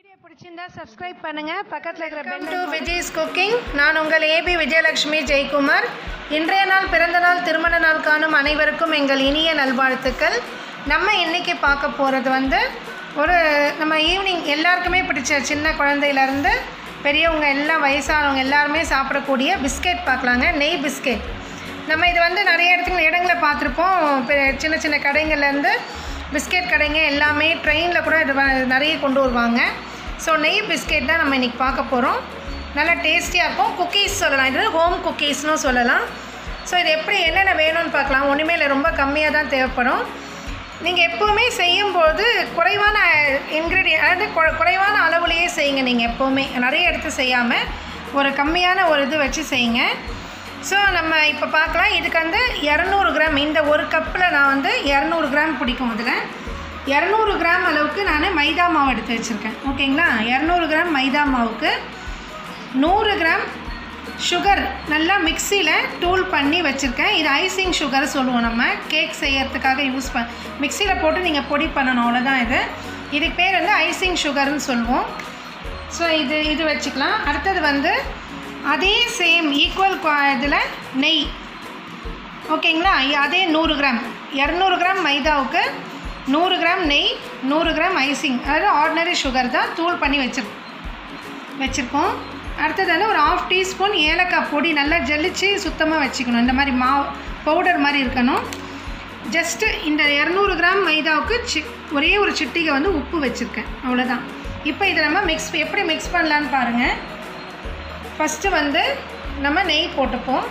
video பிடிச்சிருந்தா subscribe பண்ணுங்க பக்கத்தில் இருக்கிற பெல் டு விஜய்ஸ் குக்கிங் நான் உங்கள் ஏபி விஜயலட்சுமி ஜெயக்குமார் இன்றைய நாள் பிறந்த நாள் திருமண நாள் காணும் அனைவருக்கும் எங்கள் இனிய நல்வாழ்த்துக்கள் நம்ம இன்னைக்கு பார்க்க போகிறது வந்து ஒரு நம்ம ஈவினிங் எல்லாருக்குமே பிடிச்ச சின்ன குழந்தையிலேருந்து பெரியவங்க எல்லாம் வயசானவங்க எல்லாருமே சாப்பிடக்கூடிய பிஸ்கெட் பார்க்கலாங்க நெய் பிஸ்கெட் நம்ம இது வந்து நிறைய இடத்துல இடங்களை பார்த்துருப்போம் பெ- சின்ன சின்ன கடைங்கள்லேருந்து பிஸ்கெட் கடைங்க எல்லாமே ட்ரெயினில் கூட இது வ- நிறைய கொண்டு வருவாங்க ஸோ நெய் பிஸ்கெட் தான் நம்ம இன்றைக்கி பார்க்க போகிறோம் நல்லா டேஸ்டியாக இருக்கும் குக்கீஸ் சொல்லலாம் இது ஹோம் குக்கீஸ்னு சொல்லலாம் ஸோ இது எப்படி என்னென்ன வேணும்னு பார்க்கலாம் ஒன்றுமே இல்லை ரொம்ப கம்மியாக தான் தேவைப்படும் நீங்கள் எப்போவுமே செய்யும்போது குறைவான இன்க்ரீடியன் அதாவது குறை- குறைவான அளவுலேயே செய்யுங்க நீங்கள் எப்போவுமே நிறைய எடுத்து செய்யாமல் ஒரு கம்மியான ஒரு இது வச்சு செய்யுங்க ஸோ நம்ம இப்போ பார்க்கலாம் இதுக்கு வந்து இரநூறு கிராம் இந்த ஒரு கப்பில் நான் வந்து இரநூறு கிராம் பிடிக்கும் இதில் இரநூறு கிராம் அளவுக்கு நான் மைதா மாவு எடுத்து வச்சுருக்கேன் ஓகேங்களா இரநூறு கிராம் மைதா மாவுக்கு நூறு கிராம் சுகர் நல்லா மிக்சியில் டூல் பண்ணி வச்சுருக்கேன் இது ஐசிங் சுகர் சொல்லுவோம் நம்ம கேக் செய்யறதுக்காக யூஸ் பண் மிக்சியில் போட்டு நீங்கள் பொடி பண்ணணும் அவ்வளோதான் இது இதுக்கு பேர் வந்து ஐசிங் சுகர்னு சொல்லுவோம் ஸோ இது இது வச்சுக்கலாம் அடுத்தது வந்து அதே சேம் ஈக்குவல் இதில் நெய் ஓகேங்களா இ- அதே நூறு கிராம் இரநூறு கிராம் மைதாவுக்கு நூறு கிராம் நெய் நூறு கிராம் ஐசிங் அதாவது ஆர்டினரி சுகர் தான் தூள் பண்ணி வச்சிருக்கோம் வச்சுருக்கோம் அடுத்தது வந்து ஒரு ஆஃப் டீஸ்பூன் ஏலக்காய் பொடி நல்லா ஜலிச்சு சுத்தமாக வச்சுக்கணும் இந்த மாதிரி மாவு பவுடர் மாதிரி இருக்கணும் ஜஸ்ட்டு இந்த இரநூறு கிராம் மைதாவுக்கு சி ஒரே ஒரு சிட்டிகை வந்து உப்பு வச்சுருக்கேன் அவ்வளோதான் இப்போ இதை நம்ம மிக்ஸ் எப்படி மிக்ஸ் பண்ணலான்னு பாருங்கள் ஃபஸ்ட்டு வந்து நம்ம நெய் போட்டுப்போம்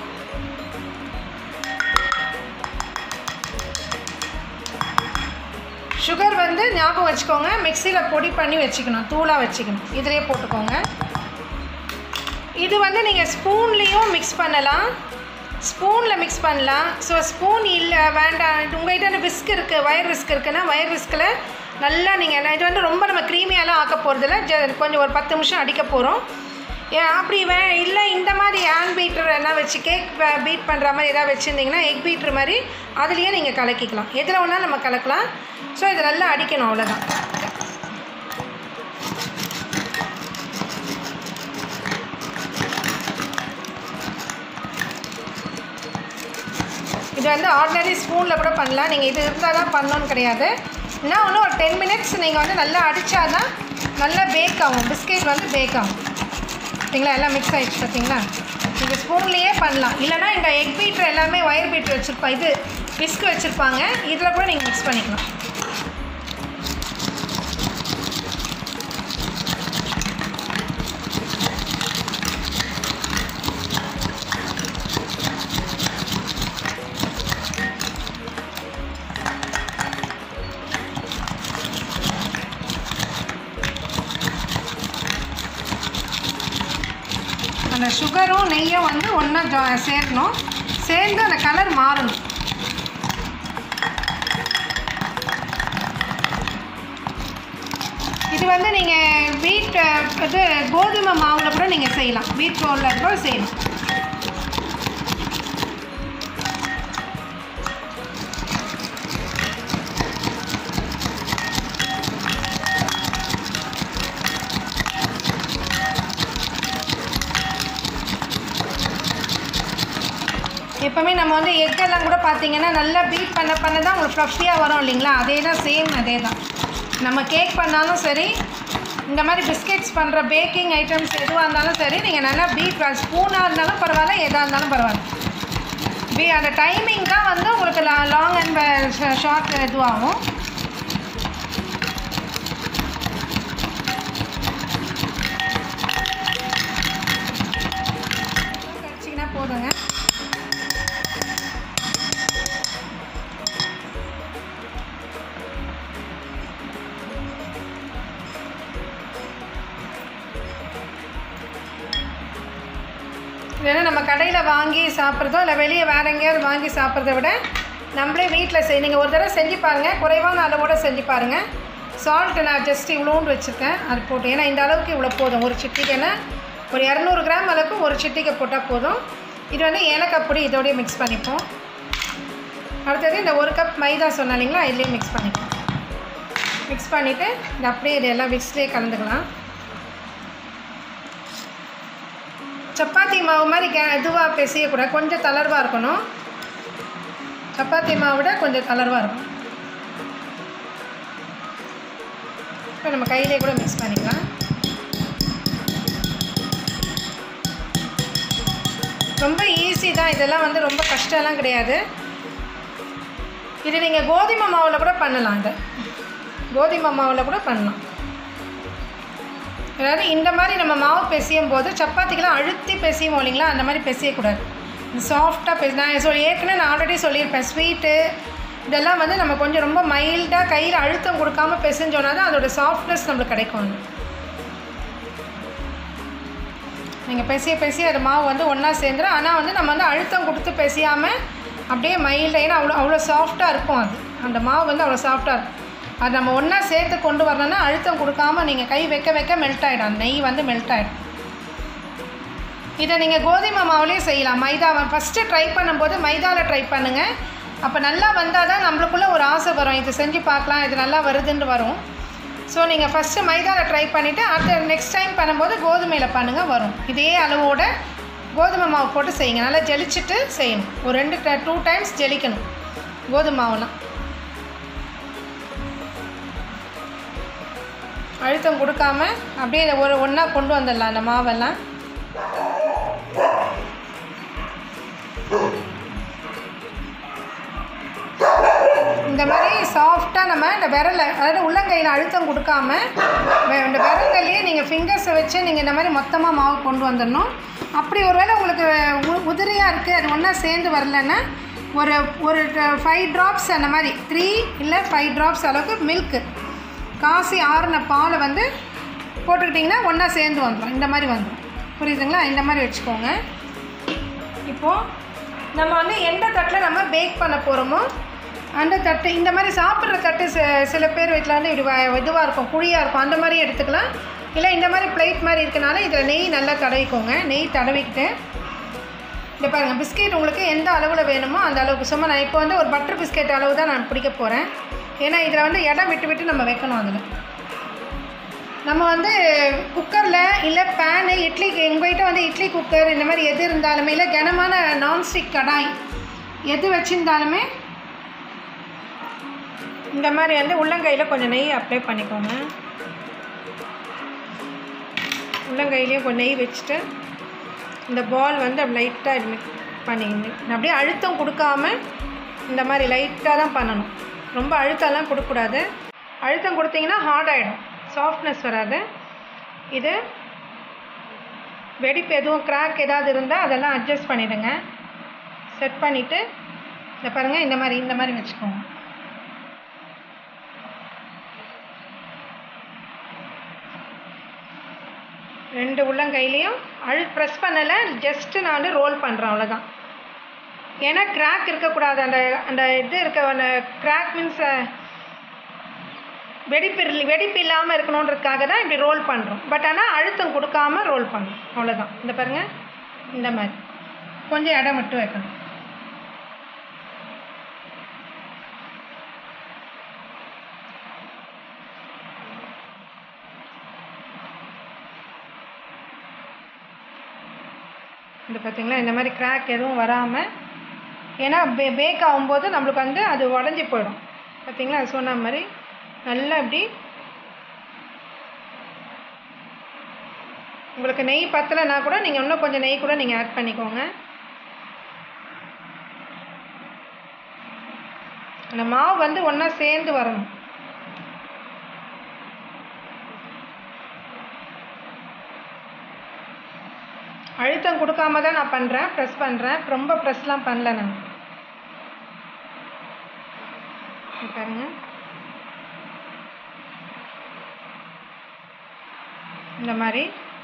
சுகர் வந்து ஞாபகம் வச்சுக்கோங்க மிக்சியில் பொடி பண்ணி வச்சுக்கணும் தூளாக வச்சுக்கணும் இதிலே போட்டுக்கோங்க இது வந்து நீங்கள் ஸ்பூன்லேயும் மிக்ஸ் பண்ணலாம் ஸ்பூனில் மிக்ஸ் பண்ணலாம் ஸோ ஸ்பூன் இல்லை வேண்டாம் உங்கள்கிட்ட விஸ்க் இருக்குது வயர் விஸ்க் இருக்குன்னா வயர் விஸ்கில் நல்லா நீங்கள் இது வந்து ரொம்ப நம்ம க்ரீமியாலாம் ஆக்க போகிறதில்ல ஜ கொஞ்சம் ஒரு பத்து நிமிஷம் அடிக்க போகிறோம் ஏன் அப்படி வே இல்லை இந்த மாதிரி ஹேண்ட் பீட்டர் என்ன வச்சு கேக் பீட் பண்ணுற மாதிரி எதாவது வச்சுருந்தீங்கன்னா எக் பீட்ரு மாதிரி அதுலேயே நீங்கள் கலக்கிக்கலாம் எதில் வேணால் நம்ம கலக்கலாம் ஸோ இது நல்லா அடிக்கணும் அவ்வளோதான் இது வந்து ஆர்டினரி ஸ்பூனில் கூட பண்ணலாம் நீங்கள் இது இருந்தால் தான் பண்ணணும்னு கிடையாது இன்னும் ஒன்று ஒரு டென் மினிட்ஸ் நீங்கள் வந்து நல்லா அடித்தா தான் நல்லா பேக் ஆகும் பிஸ்கெட் வந்து பேக் ஆகும் பார்த்தீங்களா எல்லாம் மிக்ஸ் ஆகிடுச்சு பார்த்தீங்களா நீங்கள் ஸ்பூன்லேயே பண்ணலாம் இல்லைனா இந்த எக் பீட்ரு எல்லாமே ஒயர் பீட்ரு வச்சுருப்பா இது விஸ்க் வச்சுருப்பாங்க இதில் கூட நீங்கள் மிக்ஸ் பண்ணிக்கலாம் அந்த சுகரும் நெய்யும் வந்து ஒன்றா ஜா சேர்க்கணும் சேர்ந்து அந்த கலர் மாறணும் இது வந்து நீங்கள் வீட் இது கோதுமை மாவில் கூட நீங்கள் செய்யலாம் வீட் ரோலில் கூட செய்யலாம் எப்போவுமே நம்ம வந்து எக்கெல்லாம் கூட பார்த்தீங்கன்னா நல்லா பீட் பண்ண பண்ண தான் உங்களுக்கு ஃப்ளஃபியாக வரும் இல்லைங்களா அதே தான் சேம் அதே தான் நம்ம கேக் பண்ணாலும் சரி இந்த மாதிரி பிஸ்கெட்ஸ் பண்ணுற பேக்கிங் ஐட்டம்ஸ் எதுவாக இருந்தாலும் சரி நீங்கள் நல்லா பீட் ஸ்பூனாக இருந்தாலும் பரவாயில்ல எதாக இருந்தாலும் பரவாயில்ல பீ அந்த டைமிங் தான் வந்து உங்களுக்கு லாங் அண்ட் ஷார்ட் இதுவாகும் கடிச்சிங்கன்னா போதுங்க இல்லைன்னா நம்ம கடையில் வாங்கி சாப்பிட்றதோ இல்லை வெளியே வேறு எங்கேயாவது வாங்கி சாப்பிட்றத விட நம்மளே வீட்டில் செய் நீங்கள் ஒரு தடவை செஞ்சு பாருங்க குறைவான அளவோட செஞ்சு பாருங்கள் சால்ட்டு நான் ஜஸ்ட் இவ்வளோண்டு வச்சுருக்கேன் அது போட்டு ஏன்னா இந்த அளவுக்கு இவ்வளோ போதும் ஒரு சிட்டிக்கைன்னா ஒரு இரநூறு கிராம் அளவுக்கு ஒரு சிட்டிக்கை போட்டால் போதும் இது வந்து ஏலக்காய் பொடி இதோடய மிக்ஸ் பண்ணிப்போம் அடுத்தது இந்த ஒரு கப் மைதா சொன்னேன் இல்லைங்களா இதுலேயும் மிக்ஸ் பண்ணிப்போம் மிக்ஸ் பண்ணிவிட்டு இது அப்படியே இது எல்லாம் மிக்ஸ்லேயே கலந்துக்கலாம் சப்பாத்தி மாவு மாதிரி கே இதுவாக பிசையக்கூடாது கொஞ்சம் தளர்வாக இருக்கணும் சப்பாத்தி மாவை விட கொஞ்சம் தளர்வாக இருக்கும் இப்போ நம்ம கையிலே கூட மிக்ஸ் பண்ணிக்கலாம் ரொம்ப ஈஸி தான் இதெல்லாம் வந்து ரொம்ப கஷ்டம்லாம் கிடையாது இது நீங்கள் கோதுமை மாவில் கூட பண்ணலாம் இதை கோதுமை மாவில் கூட பண்ணலாம் அதாவது இந்த மாதிரி நம்ம மாவு பிசையும் போது சப்பாத்திக்கெல்லாம் அழுத்தி பிசையும் இல்லைங்களா அந்த மாதிரி பிசையக்கூடாது சாஃப்டாக பெச நான் சொல் ஏற்கனவே நான் ஆல்ரெடி சொல்லியிருப்பேன் ஸ்வீட்டு இதெல்லாம் வந்து நம்ம கொஞ்சம் ரொம்ப மைல்டாக கையில் அழுத்தம் கொடுக்காம பிசைஞ்சோன்னா தான் அதோட சாஃப்ட்னஸ் நம்மளுக்கு கிடைக்கும் நீங்கள் பெசிய பெசிய அது மாவு வந்து ஒன்றா சேர்ந்துடும் ஆனால் வந்து நம்ம வந்து அழுத்தம் கொடுத்து பெசியாமல் அப்படியே மைல்டாக ஏன்னா அவ்வளோ அவ்வளோ சாஃப்டாக இருக்கும் அது அந்த மாவு வந்து அவ்வளோ சாஃப்டாக இருக்கும் அது நம்ம ஒன்றா சேர்த்து கொண்டு வரணும்னா அழுத்தம் கொடுக்காம நீங்கள் கை வைக்க வைக்க மெல்ட் ஆகிடும் அந்த நெய் வந்து மெல்ட் ஆகிடும் இதை நீங்கள் கோதுமை மாவுலேயும் செய்யலாம் மைதாவை ஃபஸ்ட்டு ட்ரை பண்ணும்போது மைதாவில் ட்ரை பண்ணுங்கள் அப்போ நல்லா வந்தால் தான் நம்மளுக்குள்ளே ஒரு ஆசை வரும் இது செஞ்சு பார்க்கலாம் இது நல்லா வருதுன்னு வரும் ஸோ நீங்கள் ஃபஸ்ட்டு மைதாவில் ட்ரை பண்ணிவிட்டு அடுத்த நெக்ஸ்ட் டைம் பண்ணும்போது கோதுமையில் பண்ணுங்கள் வரும் இதே அளவோட கோதுமை மாவு போட்டு செய்யுங்க நல்லா ஜெலிச்சுட்டு செய்யணும் ஒரு ரெண்டு டூ டைம்ஸ் ஜெலிக்கணும் கோதுமை மாவுலாம் அழுத்தம் கொடுக்காம அப்படியே இதை ஒரு ஒன்றா கொண்டு வந்துடலாம் அந்த மாவெல்லாம் இந்த மாதிரி சாஃப்டாக நம்ம இந்த விரலை அதாவது உள்ளங்கையில் அழுத்தம் கொடுக்காம வெ- இந்த விரல்கள்லேயே நீங்கள் ஃபிங்கர்ஸை வச்சு நீங்கள் இந்த மாதிரி மொத்தமாக மாவு கொண்டு வந்துடணும் அப்படி ஒருவேளை உங்களுக்கு உ- உதிரியாக இருக்குது அது ஒன்றா சேர்ந்து வரலன்னா ஒரு ஒரு ஃபைவ் ட்ராப்ஸ் அந்த மாதிரி த்ரீ இல்லை ஃபைவ் ட்ராப்ஸ் அளவுக்கு மில்க்கு காசி ஆறின பாலை வந்து போட்டுக்கிட்டிங்கன்னா ஒன்றா சேர்ந்து வந்துடும் இந்த மாதிரி வந்துடும் புரியுதுங்களா இந்த மாதிரி வச்சுக்கோங்க இப்போது நம்ம வந்து எந்த தட்டில் நம்ம பேக் பண்ண போகிறோமோ அந்த தட்டு இந்த மாதிரி சாப்பிட்ற தட்டு சி சில பேர் வீட்டில் வந்து இப்படி வ- இதுவாக இருக்கும் குழியாக இருக்கும் அந்த மாதிரி எடுத்துக்கலாம் இல்லை இந்த மாதிரி பிளேட் மாதிரி இருக்கனால இதில் நெய் நல்லா தடவிக்கோங்க நெய் தடவிக்கிட்டு இந்த பாருங்கள் பிஸ்கெட் உங்களுக்கு எந்த அளவில் வேணுமோ அந்த அளவுக்கு சும்மா நான் இப்போ வந்து ஒரு பட்டர் பிஸ்கெட் அளவு தான் நான் பிடிக்க போகிறேன் ஏன்னா இதில் வந்து இடம் விட்டு விட்டு நம்ம வைக்கணும் அதில் நம்ம வந்து குக்கரில் இல்லை பேனு இட்லிக்கு எங்கள்கிட்ட வந்து இட்லி குக்கர் இந்த மாதிரி எது இருந்தாலுமே இல்லை கனமான நான்ஸ்டிக் கடாய் எது வச்சுருந்தாலுமே இந்த மாதிரி வந்து உள்ளங்கையில் கொஞ்சம் நெய் அப்ளை பண்ணிக்கோங்க உள்ளங்கையிலையும் கொஞ்சம் நெய் வச்சுட்டு இந்த பால் வந்து அப்படி லைட்டாக இது பண்ணிக்கணும் அப்படியே அழுத்தம் கொடுக்காம இந்த மாதிரி லைட்டாக தான் பண்ணணும் ரொம்ப அழுத்தம்லாம் கொடுக்கக்கூடாது அழுத்தம் கொடுத்தீங்கன்னா ஹார்ட் ஆகிடும் சாஃப்ட்னஸ் வராது இது வெடிப்பு எதுவும் கிராக் ஏதாவது இருந்தால் அதெல்லாம் அட்ஜஸ்ட் பண்ணிவிடுங்க செட் பண்ணிவிட்டு இந்த பாருங்கள் இந்த மாதிரி இந்த மாதிரி வச்சுக்கோங்க ரெண்டு உள்ளங்கையிலையும் அழு ப்ரெஸ் பண்ணலை ஜஸ்ட்டு நான் வந்து ரோல் பண்ணுறேன் அவ்வளோதான் ஏன்னா கிராக் இருக்கக்கூடாது அந்த அந்த இது இருக்க அந்த கிராக் மீன்ஸ் வெடிப்பு இல்ல- வெடிப்பு இல்லாமல் இருக்கணுன்றதுக்காக தான் இப்படி ரோல் பண்ணுறோம் பட் ஆனால் அழுத்தம் கொடுக்காம ரோல் பண்ணணும் அவ்வளோதான் இந்த பாருங்கள் இந்த மாதிரி கொஞ்சம் இடம் மட்டும் வைக்கணும் இது பார்த்தீங்களா இந்த மாதிரி கிராக் எதுவும் வராமல் ஏன்னா பே பேக் ஆகும்போது நம்மளுக்கு வந்து அது உடஞ்சி போயிடும் பார்த்தீங்களா அது சொன்ன மாதிரி நல்லா இப்படி உங்களுக்கு நெய் பத்தலைன்னா கூட நீங்கள் இன்னும் கொஞ்சம் நெய் கூட நீங்கள் ஆட் பண்ணிக்கோங்க அந்த மாவு வந்து ஒன்றா சேர்ந்து வரணும் அழுத்தம் கொடுக்காம தான் நான் பண்ணுறேன் ப்ரெஸ் பண்ணுறேன் ரொம்ப ப்ரெஸ்லாம் பண்ணல நான் இங்க பாருங்க இந்த மாதிரி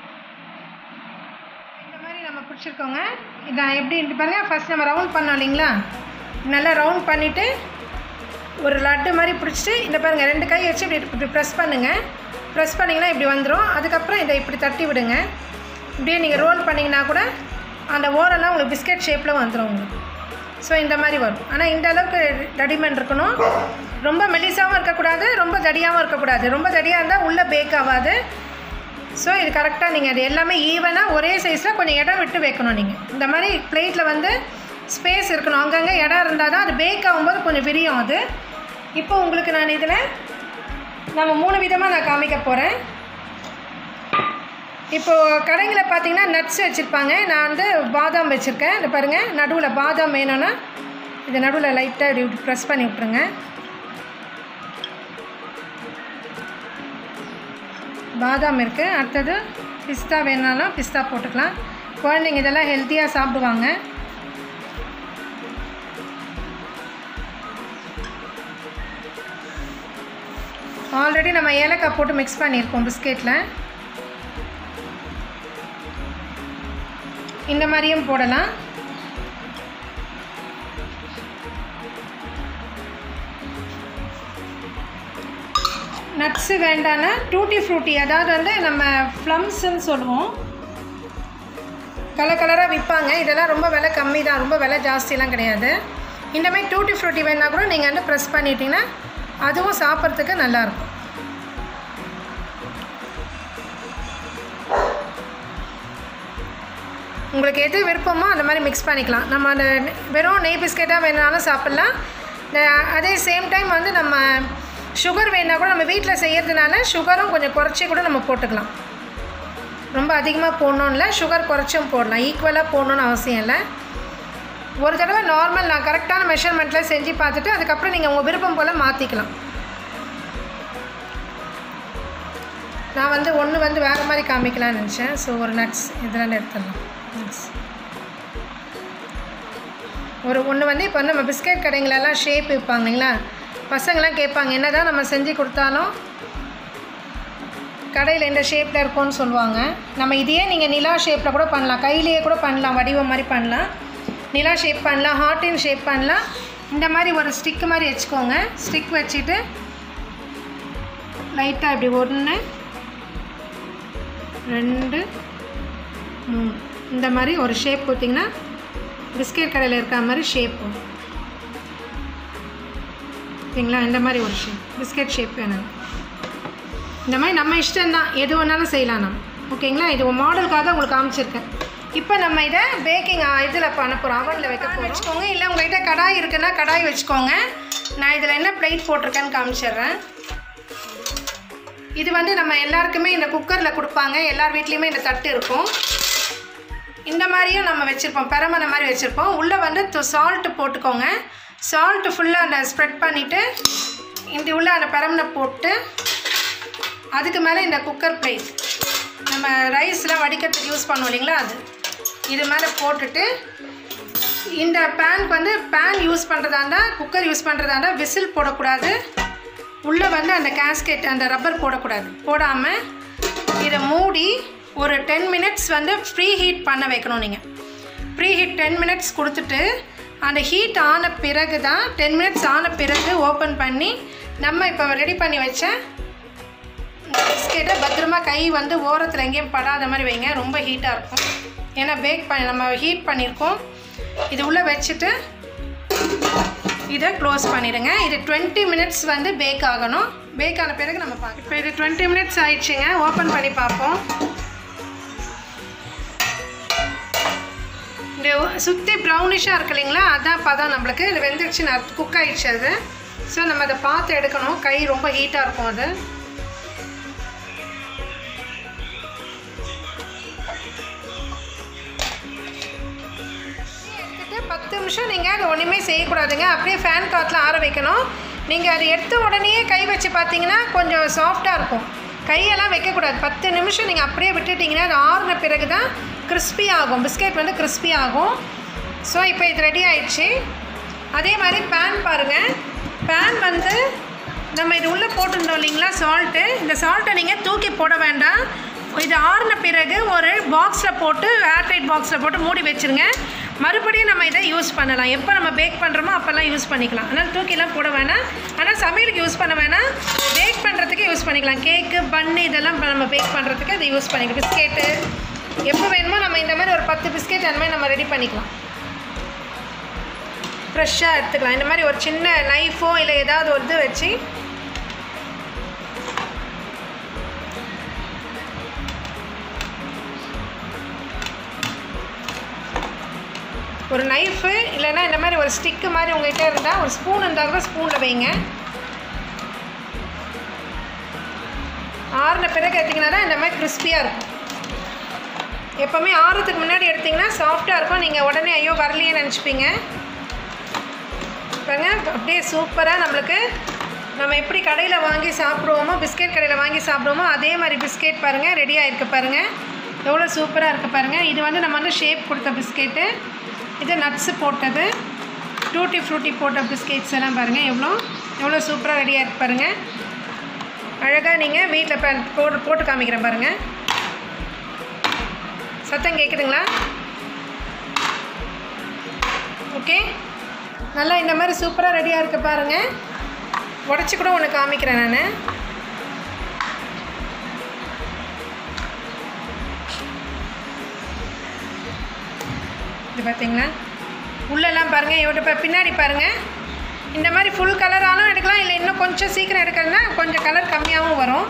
இந்த மாதிரி நம்ம பிடிச்சிருக்கோங்க இதான் எப்படி இருக்கு பாருங்க ஃபர்ஸ்ட் நம்ம ரவுண்ட் பண்ணோம் இல்லைங்களா நல்லா ரவுண்ட் பண்ணிவிட்டு ஒரு லட்டு மாதிரி பிடிச்சிட்டு இந்த பாருங்கள் ரெண்டு கை வச்சு இப்படி இப்படி ப்ரெஸ் பண்ணுங்கள் ப்ரெஸ் பண்ணிங்கன்னா இப்படி வந்துடும் அதுக்கப்புறம் இதை இப்படி தட்டி விடுங்க இப்படியே நீங்கள் ரோல் பண்ணிங்கன்னா கூட அந்த ஓரெல்லாம் உங்களுக்கு பிஸ்கட் ஷேப்பில் வந்துடும் உங்களுக்கு ஸோ இந்த மாதிரி வரும் ஆனால் இந்த அளவுக்கு தடிமன் இருக்கணும் ரொம்ப மெலிசாவும் இருக்கக்கூடாது ரொம்ப தடியாகவும் இருக்கக்கூடாது ரொம்ப தடியாக இருந்தால் உள்ளே பேக் ஆகாது ஸோ இது கரெக்டாக நீங்கள் அது எல்லாமே ஈவனாக ஒரே சைஸில் கொஞ்சம் இடம் விட்டு வைக்கணும் நீங்கள் இந்த மாதிரி பிளேட்டில் வந்து ஸ்பேஸ் இருக்கணும் அங்கங்கே இடம் இருந்தால் தான் அது பேக் ஆகும்போது கொஞ்சம் விரியும் அது இப்போ உங்களுக்கு நான் இதில் நம்ம மூணு விதமாக நான் காமிக்க போகிறேன் இப்போது கடைங்களில் பார்த்தீங்கன்னா நட்ஸ் வச்சுருப்பாங்க நான் வந்து பாதாம் வச்சுருக்கேன் இந்த பாருங்கள் நடுவில் பாதாம் வேணும்னா இது நடுவில் லைட்டாக இப்படி ப்ரெஸ் பண்ணி விட்ருங்க பாதாம் இருக்குது அடுத்தது பிஸ்தா வேணாலும் பிஸ்தா போட்டுக்கலாம் குழந்தைங்க இதெல்லாம் ஹெல்த்தியாக சாப்பிடுவாங்க ஆல்ரெடி நம்ம ஏலக்காய் போட்டு மிக்ஸ் பண்ணியிருக்கோம் பிஸ்கெட்டில் இந்த மாதிரியும் போடலாம் நட்ஸு வேண்டான்னா டூட்டி ஃப்ரூட்டி அதாவது வந்து நம்ம ப்ளம்ஸ்ன்னு சொல்லுவோம் கலர் கலராக விற்பாங்க இதெல்லாம் ரொம்ப விலை கம்மி தான் ரொம்ப விலை ஜாஸ்திலாம் கிடையாது இந்த மாதிரி டூட்டி ஃப்ரூட்டி வேணால் கூட நீங்கள் வந்து ப்ரெஸ் பண்ணிட்டீங்கன்னா அதுவும் சாப்பிட்றதுக்கு நல்லாயிருக்கும் உங்களுக்கு எது விருப்பமோ அந்த மாதிரி மிக்ஸ் பண்ணிக்கலாம் நம்ம அந்த வெறும் நெய் பிஸ்கெட்டாக வேணாலும் சாப்பிட்லாம் ந- அதே சேம் டைம் வந்து நம்ம சுகர் வேணால் கூட நம்ம வீட்டில் செய்யறதுனால சுகரும் கொஞ்சம் குறைச்சி கூட நம்ம போட்டுக்கலாம் ரொம்ப அதிகமாக போடணும் இல்லை சுகர் குறைச்சும் போடலாம் ஈக்குவலாக போடணுன்னு அவசியம் இல்லை ஒரு தடவை நார்மல் நான் கரெக்டான மெஷர்மெண்ட்டில் செஞ்சு பார்த்துட்டு அதுக்கப்புறம் நீங்கள் உங்கள் விருப்பம் போல் மாற்றிக்கலாம் நான் வந்து ஒன்று வந்து வேறு மாதிரி காமிக்கலாம்னு நினச்சேன் ஸோ ஒரு நட்ஸ் இதெல்லாம் எடுத்துடலாம் நட்ஸ் ஒரு ஒன்று வந்து இப்போ வந்து நம்ம பிஸ்கெட் கடைங்களெல்லாம் ஷேப் விற்பாங்க இல்லைங்களா பசங்களாம் கேட்பாங்க என்ன தான் நம்ம செஞ்சு கொடுத்தாலும் கடையில் இந்த ஷேப்பில் இருக்கும்னு சொல்லுவாங்க நம்ம இதையே நீங்கள் நிலா ஷேப்பில் கூட பண்ணலாம் கையிலேயே கூட பண்ணலாம் வடிவம் மாதிரி பண்ணலாம் நிலா ஷேப் பண்ணலாம் ஹார்ட்டின் ஷேப் பண்ணலாம் இந்த மாதிரி ஒரு ஸ்டிக்கு மாதிரி வச்சுக்கோங்க ஸ்டிக் வச்சுட்டு லைட்டாக இப்படி ஒன்று ரெண்டு மூணு இந்த மாதிரி ஒரு ஷேப் கொடுத்தீங்கன்னா பிஸ்கெட் கடையில் இருக்கிற மாதிரி ஷேப் வரும் ஓகேங்களா இந்த மாதிரி ஒரு ஷேப் பிஸ்கெட் ஷேப் வேணும் இந்த மாதிரி நம்ம இஷ்டம்தான் எது வேணாலும் செய்யலாம் நம்ம ஓகேங்களா இது ஒரு மாடலுக்காக தான் உங்களுக்கு காமிச்சிருக்கேன் இப்போ நம்ம இதை பேக்கிங் இதில் பண்ண போகிறோம் அவனில் வைக்க போகிறோம் வச்சுக்கோங்க இல்லை உங்கள்கிட்ட கடாய் இருக்குன்னா கடாய் வச்சுக்கோங்க நான் இதில் என்ன பிளேட் போட்டிருக்கேன்னு காமிச்சிடுறேன் இது வந்து நம்ம எல்லாருக்குமே இந்த குக்கரில் கொடுப்பாங்க எல்லார் வீட்லேயுமே இந்த தட்டு இருக்கும் இந்த மாதிரியும் நம்ம வச்சுருப்போம் பெரமனை மாதிரி வச்சுருப்போம் உள்ளே வந்து சால்ட்டு போட்டுக்கோங்க சால்ட்டு ஃபுல்லாக அந்த ஸ்ப்ரெட் பண்ணிவிட்டு இந்த உள்ள அந்த பெரமனை போட்டு அதுக்கு மேலே இந்த குக்கர் பிளேட் நம்ம ரைஸ்லாம் வடிக்கிறதுக்கு யூஸ் பண்ணுவோம் இல்லைங்களா அது இது மேலே போட்டுட்டு இந்த பேனுக்கு வந்து பேன் யூஸ் பண்ணுறதா இருந்தால் குக்கர் யூஸ் பண்ணுறதா இருந்தால் விசில் போடக்கூடாது உள்ளே வந்து அந்த கேஸ்கெட் அந்த ரப்பர் போடக்கூடாது போடாமல் இதை மூடி ஒரு டென் மினிட்ஸ் வந்து ப்ரீ ஹீட் பண்ண வைக்கணும் நீங்கள் ப்ரீ ஹீட் டென் மினிட்ஸ் கொடுத்துட்டு அந்த ஹீட் ஆன பிறகு தான் டென் மினிட்ஸ் ஆன பிறகு ஓப்பன் பண்ணி நம்ம இப்போ ரெடி பண்ணி வச்ச இந்த பிஸ்கெட்டை பத்திரமா கை வந்து ஓரத்தில் எங்கேயும் படாத மாதிரி வைங்க ரொம்ப ஹீட்டாக இருக்கும் ஏன்னா பேக் பண்ணி நம்ம ஹீட் பண்ணியிருக்கோம் இது உள்ளே வச்சுட்டு இதை க்ளோஸ் பண்ணிடுங்க இது டுவெண்ட்டி மினிட்ஸ் வந்து பேக் ஆகணும் பேக் ஆன பிறகு நம்ம பார்க்கலாம் இப்போ இது டுவெண்ட்டி மினிட்ஸ் ஆயிடுச்சுங்க ஓப்பன் பண்ணி பார்ப்போம் இந்த சுற்றி ப்ரௌனிஷாக இருக்கு இல்லைங்களா அதான் பதம் நம்மளுக்கு இது வெந்துடுச்சு நான் குக் ஆயிடுச்சு அது ஸோ நம்ம அதை பார்த்து எடுக்கணும் கை ரொம்ப ஹீட்டாக இருக்கும் அது எடுத்துட்டு பத்து நிமிஷம் நீங்கள் அதை ஒன்றுமே செய்யக்கூடாதுங்க அப்படியே ஃபேன் காற்றுல ஆற வைக்கணும் நீங்கள் அதை எடுத்த உடனே கை வச்சு பார்த்தீங்கன்னா கொஞ்சம் சாஃப்டாக இருக்கும் கையெல்லாம் வைக்கக்கூடாது பத்து நிமிஷம் நீங்கள் அப்படியே விட்டுட்டிங்கன்னா அது ஆறுன பிறகு தான் கிறிஸ்பி ஆகும் பிஸ்கெட் வந்து கிறிஸ்பி ஆகும் ஸோ இப்போ இது ரெடி ஆயிடுச்சு அதே மாதிரி பேன் பாருங்கள் பேன் வந்து நம்ம இது உள்ளே போட்டிருந்தோம் இல்லைங்களா சால்ட்டு இந்த சால்ட்டை நீங்கள் தூக்கி போட வேண்டாம் இது ஆறின பிறகு ஒரு பாக்ஸில் போட்டு ஏர்டைட் பாக்ஸில் போட்டு மூடி வச்சுருங்க மறுபடியும் நம்ம இதை யூஸ் பண்ணலாம் எப்போ நம்ம பேக் பண்ணுறோமோ அப்போல்லாம் யூஸ் பண்ணிக்கலாம் ஆனால் தூக்கிலாம் போட வேணாம் ஆனால் சமையலுக்கு யூஸ் பண்ண வேணாம் பேக் பண்ணுறதுக்கு யூஸ் பண்ணிக்கலாம் கேக்கு பன்னு இதெல்லாம் நம்ம பேக் பண்ணுறதுக்கு இதை யூஸ் பண்ணிக்கலாம் பிஸ்கெட்டு எப்போ வேணுமோ நம்ம இந்த மாதிரி ஒரு பத்து பிஸ்கெட் அந்த மாதிரி நம்ம ரெடி பண்ணிக்கலாம் ஃப்ரெஷ்ஷாக எடுத்துக்கலாம் இந்த மாதிரி ஒரு சின்ன நைஃபோ இல்லை ஏதாவது ஒரு இது வச்சு ஒரு நைஃபு இல்லைன்னா இந்த மாதிரி ஒரு ஸ்டிக்கு மாதிரி உங்கள்கிட்ட இருந்தால் ஒரு ஸ்பூன் இருந்தால் கூட ஸ்பூனில் வைங்க ஆறின பிறகு எடுத்திங்கன்னா தான் இந்த மாதிரி கிறிஸ்பியாக இருக்கும் எப்போவுமே ஆறுறதுக்கு முன்னாடி எடுத்திங்கன்னா சாஃப்டாக இருக்கும் நீங்கள் உடனே ஐயோ வரலையே நினச்சிப்பீங்க பாருங்க அப்படியே சூப்பராக நம்மளுக்கு நம்ம எப்படி கடையில் வாங்கி சாப்பிடுவோமோ பிஸ்கெட் கடையில் வாங்கி சாப்பிடுவோமோ அதே மாதிரி பிஸ்கெட் பாருங்கள் ரெடியாக இருக்குது பாருங்கள் எவ்வளோ சூப்பராக இருக்குது பாருங்கள் இது வந்து நம்ம வந்து ஷேப் கொடுத்த பிஸ்கெட்டு இது நட்ஸு போட்டது டூட்டி ஃப்ரூட்டி போட்ட பிஸ்கெட்ஸ் எல்லாம் பாருங்கள் எவ்வளோ எவ்வளோ சூப்பராக ரெடியாக இருக்கு பாருங்கள் அழகாக நீங்கள் வீட்டில் ப போட்டு போட்டு காமிக்கிறேன் பாருங்கள் சத்தம் கேட்குதுங்களா ஓகே நல்லா இந்த மாதிரி சூப்பராக ரெடியாக இருக்க பாருங்கள் உடச்சி கூட ஒன்று காமிக்கிறேன் நான் இது பார்த்தீங்களா உள்ளெல்லாம் பாருங்கள் இவட்ட இப்போ பின்னாடி பாருங்கள் இந்த மாதிரி ஃபுல் கலராலும் எடுக்கலாம் இல்லை இன்னும் கொஞ்சம் சீக்கிரம் எடுக்கிறதுனா கொஞ்சம் கலர் கம்மியாகவும் வரும்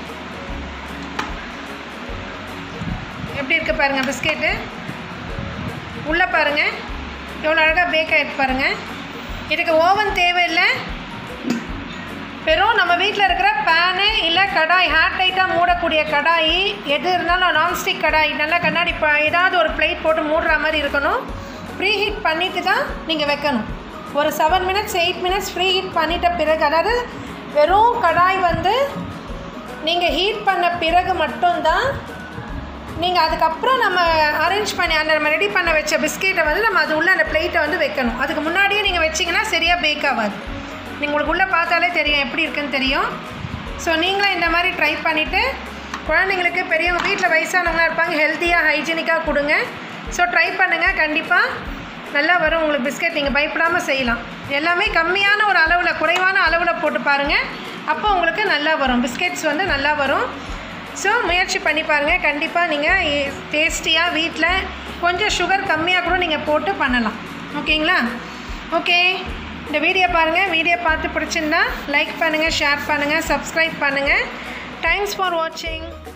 எப்படி இருக்குது பாருங்கள் பிஸ்கெட்டு உள்ளே பாருங்கள் எவ்வளோ அழகாக பேக் ஆகிருக்கு பாருங்கள் இதுக்கு ஓவன் தேவையில்லை வெறும் நம்ம வீட்டில் இருக்கிற பேனு இல்லை கடாய் ஹேர் டைட்டாக மூடக்கூடிய கடாய் எது இருந்தாலும் நான்ஸ்டிக் கடாய் நல்லா கண்ணாடி ப ஏதாவது ஒரு பிளேட் போட்டு மூடுற மாதிரி இருக்கணும் ப்ரீ ஹீட் பண்ணிவிட்டு தான் நீங்கள் வைக்கணும் ஒரு seven minutes eight minutes preheat பண்ணிட்ட பிறகு அதாவது வெறும் கடாய் வந்து நீங்கள் ஹீட் பண்ண பிறகு மட்டும்தான் நீங்கள் அதுக்கப்புறம் நம்ம அரேஞ்ச் பண்ணி அந்த நம்ம ரெடி பண்ண வச்ச பிஸ்கெட்டை வந்து நம்ம அது உள்ள அந்த பிளேட்டை வந்து வைக்கணும் அதுக்கு முன்னாடியே நீங்கள் வச்சிங்கன்னா சரியாக பேக் ஆகாது நீங்கள் உங்களுக்கு உள்ளே பார்த்தாலே தெரியும் எப்படி இருக்குன்னு தெரியும் ஸோ நீங்களும் இந்த மாதிரி ட்ரை பண்ணிவிட்டு குழந்தைங்களுக்கு பெரியவங்க வீட்டில் வயசானவங்களாம் இருப்பாங்க ஹெல்த்தியாக ஹைஜீனிக்காக கொடுங்க ஸோ ட்ரை பண்ணுங்கள் கண்டிப்பாக நல்லா வரும் உங்களுக்கு பிஸ்கெட் நீங்கள் பயப்படாமல் செய்யலாம் எல்லாமே கம்மியான ஒரு அளவில் குறைவான அளவில் போட்டு பாருங்கள் அப்போ உங்களுக்கு நல்லா வரும் பிஸ்கெட்ஸ் வந்து நல்லா வரும் ஸோ முயற்சி பண்ணி பாருங்கள் கண்டிப்பாக நீங்கள் டேஸ்டியாக வீட்டில் கொஞ்சம் சுகர் கம்மியாக கூட நீங்கள் போட்டு பண்ணலாம் ஓகேங்களா ஓகே இந்த வீடியோ பாருங்கள் வீடியோ பார்த்து பிடிச்சிருந்தா லைக் பண்ணுங்கள் ஷேர் பண்ணுங்கள் சப்ஸ்கிரைப் பண்ணுங்கள் தேங்க்ஸ் ஃபார் வாட்சிங்